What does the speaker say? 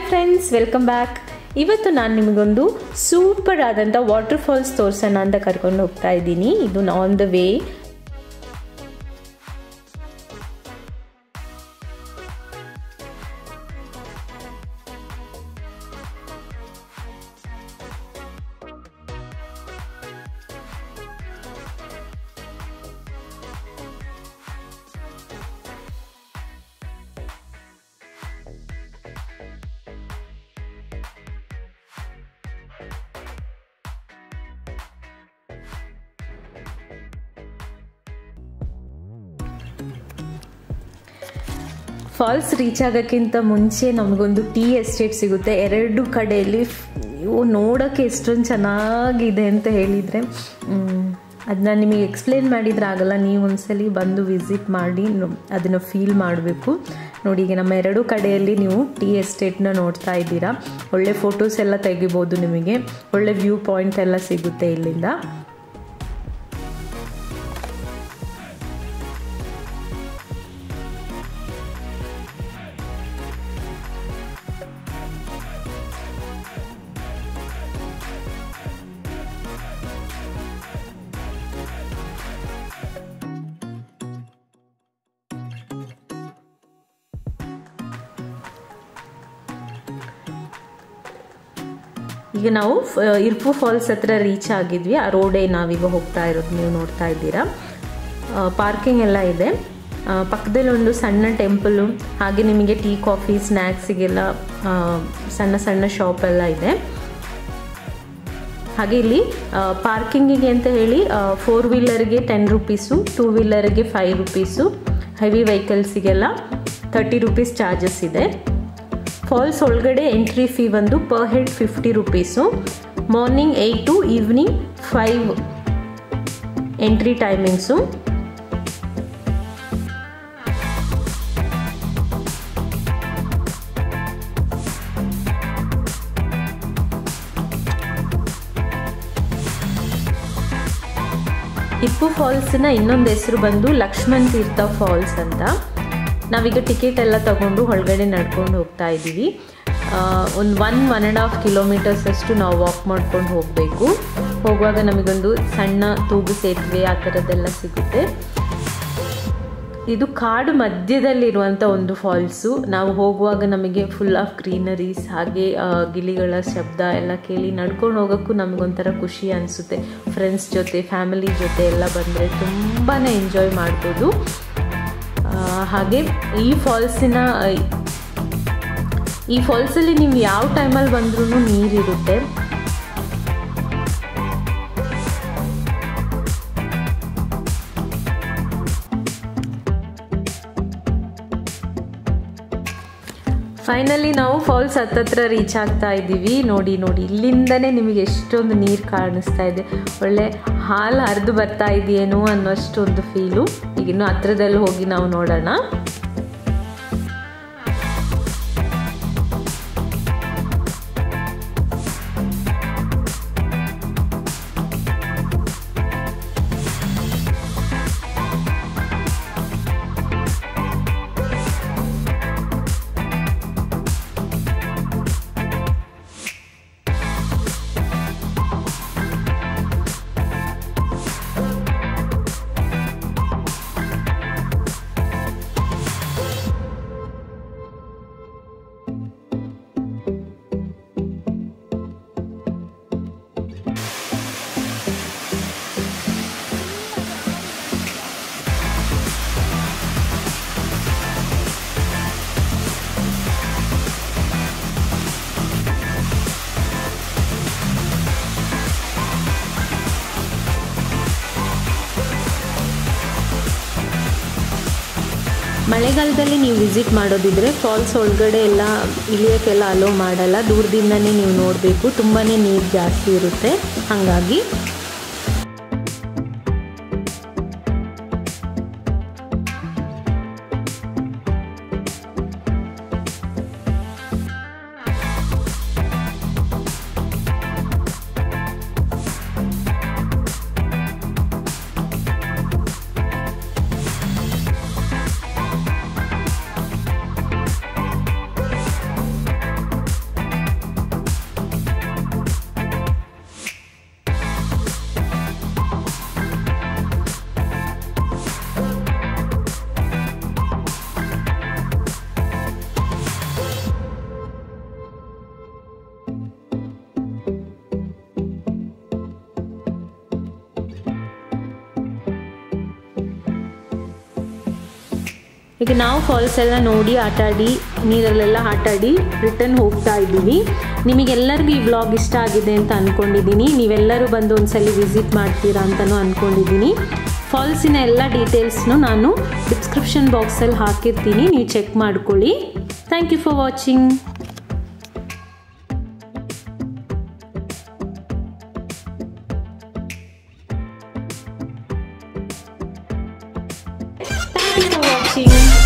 Friends welcome back ಇವತ್ತು ನಾನು ನಿಮಗೊಂದು ಸೂಪರ್ ಆದಂಥ ವಾಟರ್ ಫಾಲ್ಸ್ ತೋರಿಸೋಣ ಅಂತ ಕರ್ಕೊಂಡು ಹೋಗ್ತಾ ಇದ್ದೀನಿ ಇದು on the way falls reach ಆಗೋಕ್ಕಿಂತ ಮುಂಚೆ ನಮಗೊಂದು ಟೀ ಎಸ್ಟೇಟ್ ಸಿಗುತ್ತೆ ಎರಡು ಕಡೆಯಲ್ಲಿ ಇವು ನೋಡೋಕ್ಕೆ ಎಷ್ಟೊಂದು ಚೆನ್ನಾಗಿದೆ ಅಂತ ಹೇಳಿದರೆ ಅದನ್ನ ನಿಮಗೆ ಎಕ್ಸ್ಪ್ಲೇನ್ ಮಾಡಿದ್ರೆ ಆಗಲ್ಲ ನೀವು ಒಂದ್ಸಲಿ ಬಂದು ವಿಸಿಟ್ ಮಾಡಿ ಅದನ್ನು ಫೀಲ್ ಮಾಡಬೇಕು ನೋಡಿ ಈಗ ನಮ್ಮ ಎರಡು ಕಡೆಯಲ್ಲಿ ನೀವು ಟೀ ಎಸ್ಟೇಟ್ನ ನೋಡ್ತಾ ಇದ್ದೀರಾ ಒಳ್ಳೆ ಫೋಟೋಸ್ ಎಲ್ಲ ತೆಗಿಬೋದು ನಿಮಗೆ ಒಳ್ಳೆ ವ್ಯೂ ಪಾಯಿಂಟ್ ಎಲ್ಲ ಸಿಗುತ್ತೆ ಇಲ್ಲಿಂದ ಈಗ ನಾವು ಇರ್ಪು ಫಾಲ್ಸ್ ಹತ್ರ ರೀಚ್ ಆಗಿದ್ವಿ ಆ ರೋಡೇ ನಾವೀಗ ಹೋಗ್ತಾ ಇರೋದು ನೀವು ನೋಡ್ತಾ ಇದ್ದೀರಾ ಪಾರ್ಕಿಂಗ್ ಎಲ್ಲ ಇದೆ ಪಕ್ಕದಲ್ಲಿ ಒಂದು ಸಣ್ಣ ಟೆಂಪಲು ಹಾಗೆ ನಿಮಗೆ ಟೀ ಕಾಫಿ ಸ್ನ್ಯಾಕ್ಸಿಗೆಲ್ಲ ಸಣ್ಣ ಸಣ್ಣ ಶಾಪ್ ಎಲ್ಲ ಇದೆ ಹಾಗೆ ಇಲ್ಲಿ ಪಾರ್ಕಿಂಗಿಗೆ ಅಂತ ಹೇಳಿ ಫೋರ್ ವೀಲರ್ಗೆ ಟೆನ್ ರುಪೀಸು ಟೂ ವೀಲರ್ಗೆ ಫೈವ್ ರುಪೀಸು ಹೆವಿ ವೆಹಿಕಲ್ಸಿಗೆಲ್ಲ ತರ್ಟಿ ರುಪೀಸ್ ಚಾರ್ಜಸ್ ಇದೆ ಫಾಲ್ಸ್ ಒಳಗಡೆ ಎಂಟ್ರಿ ಫೀ ಬಂದು per head fifty rupees morning eight to evening five entry timings ಹಿಪ್ಪು ಫಾಲ್ಸ್ನ ಇನ್ನೊಂದು ಹೆಸರು ಬಂದು ಲಕ್ಷ್ಮಣ್ ತೀರ್ಥ ಫಾಲ್ಸ್ ಅಂತ ನಾವೀಗ ಟಿಕೆಟ್ ಎಲ್ಲ ತಗೊಂಡು ಒಳಗಡೆ ನಡ್ಕೊಂಡು ಹೋಗ್ತಾ ಇದ್ದೀವಿ ಒಂದು one one and half kilometers ಅಷ್ಟು ನಾವು ವಾಕ್ ಮಾಡ್ಕೊಂಡು ಹೋಗಬೇಕು ಹೋಗುವಾಗ ನಮಗೊಂದು ಸಣ್ಣ ತೂಗು ಸೇತುವೆ ಆ ಥರದ್ದೆಲ್ಲ ಸಿಗುತ್ತೆ ಇದು ಕಾಡು ಮಧ್ಯದಲ್ಲಿರುವಂಥ ಒಂದು ಫಾಲ್ಸು ನಾವು ಹೋಗುವಾಗ ನಮಗೆ ಫುಲ್ ಆಫ್ ಗ್ರೀನರೀಸ್ ಹಾಗೆ ಗಿಳಿಗಳ ಶಬ್ದ ಎಲ್ಲ ಕೇಳಿ ನಡ್ಕೊಂಡು ಹೋಗೋಕ್ಕೂ ನಮಗೊಂಥರ ಖುಷಿ ಅನಿಸುತ್ತೆ ಫ್ರೆಂಡ್ಸ್ ಜೊತೆ ಫ್ಯಾಮಿಲಿ ಜೊತೆ ಎಲ್ಲ ಬಂದರೆ ತುಂಬಾ ಎಂಜಾಯ್ ಮಾಡ್ಬೋದು ಹಾಗೆ ಈ ಫಾಲ್ಸಿನ ಈ ಫಾಲ್ಸಲ್ಲಿ ನೀವು ಯಾವ ಟೈಮಲ್ಲಿ ಬಂದ್ರೂ ನೀರಿರುತ್ತೆ ಫೈನಲಿ ನಾವು ಫಾಲ್ಸ್ ಹತ್ತತ್ರ ರೀಚ್ ಆಗ್ತಾ ಇದ್ದೀವಿ ನೋಡಿ ನೋಡಿ ಇಲ್ಲಿಂದನೇ ನಿಮಗೆ ಎಷ್ಟೊಂದು ನೀರು ಕಾಣಿಸ್ತಾ ಇದೆ ಒಳ್ಳೆ ಹಾಲು ಹರಿದು ಬರ್ತಾ ಇದೆಯೇನೋ ಅನ್ನೋಷ್ಟು ಒಂದು ಫೀಲು ಈಗ ಇನ್ನು ಹತ್ರದಲ್ಲಿ ಹೋಗಿ ನಾವು ನೋಡೋಣ ಮಳೆಗಾಲದಲ್ಲಿ ನೀವು ವಿಸಿಟ್ ಮಾಡೋದಿದ್ರೆ ಫಾಲ್ಸ್ ಒಳಗಡೆ ಎಲ್ಲ ಇಳಿಯೋಕ್ಕೆಲ್ಲ ಅಲೋ ಮಾಡಲ್ಲ ದೂರದಿಂದನೇ ನೀವು ನೋಡಬೇಕು ತುಂಬಾ ನೀರು ಜಾಸ್ತಿ ಇರುತ್ತೆ ಹಾಗಾಗಿ ಈಗ ನಾವು ಫಾಲ್ಸ್ ಎಲ್ಲ ನೋಡಿ ಆಟಾಡಿ ನೀರಲ್ಲೆಲ್ಲ ಆಟಾಡಿ ರಿಟರ್ನ್ ಹೋಗ್ತಾ ಇದ್ದೀವಿ ನಿಮಗೆಲ್ಲರಿಗೂ ಈ ವ್ಲಾಗ್ ಇಷ್ಟ ಆಗಿದೆ ಅಂತ ಅಂದ್ಕೊಂಡಿದ್ದೀನಿ ನೀವೆಲ್ಲರೂ ಬಂದು ಒಂದ್ಸಲಿ ವಿಸಿಟ್ ಮಾಡ್ತೀರಾ ಅಂತಲೂ ಅಂದ್ಕೊಂಡಿದ್ದೀನಿ ಫಾಲ್ಸಿನ ಎಲ್ಲ ಡೀಟೇಲ್ಸ್ನು ನಾನು ಡಿಸ್ಕ್ರಿಪ್ಷನ್ ಬಾಕ್ಸಲ್ಲಿ ಹಾಕಿರ್ತೀನಿ ನೀವು ಚೆಕ್ ಮಾಡ್ಕೊಳ್ಳಿ thank you for watching Thank you for watching.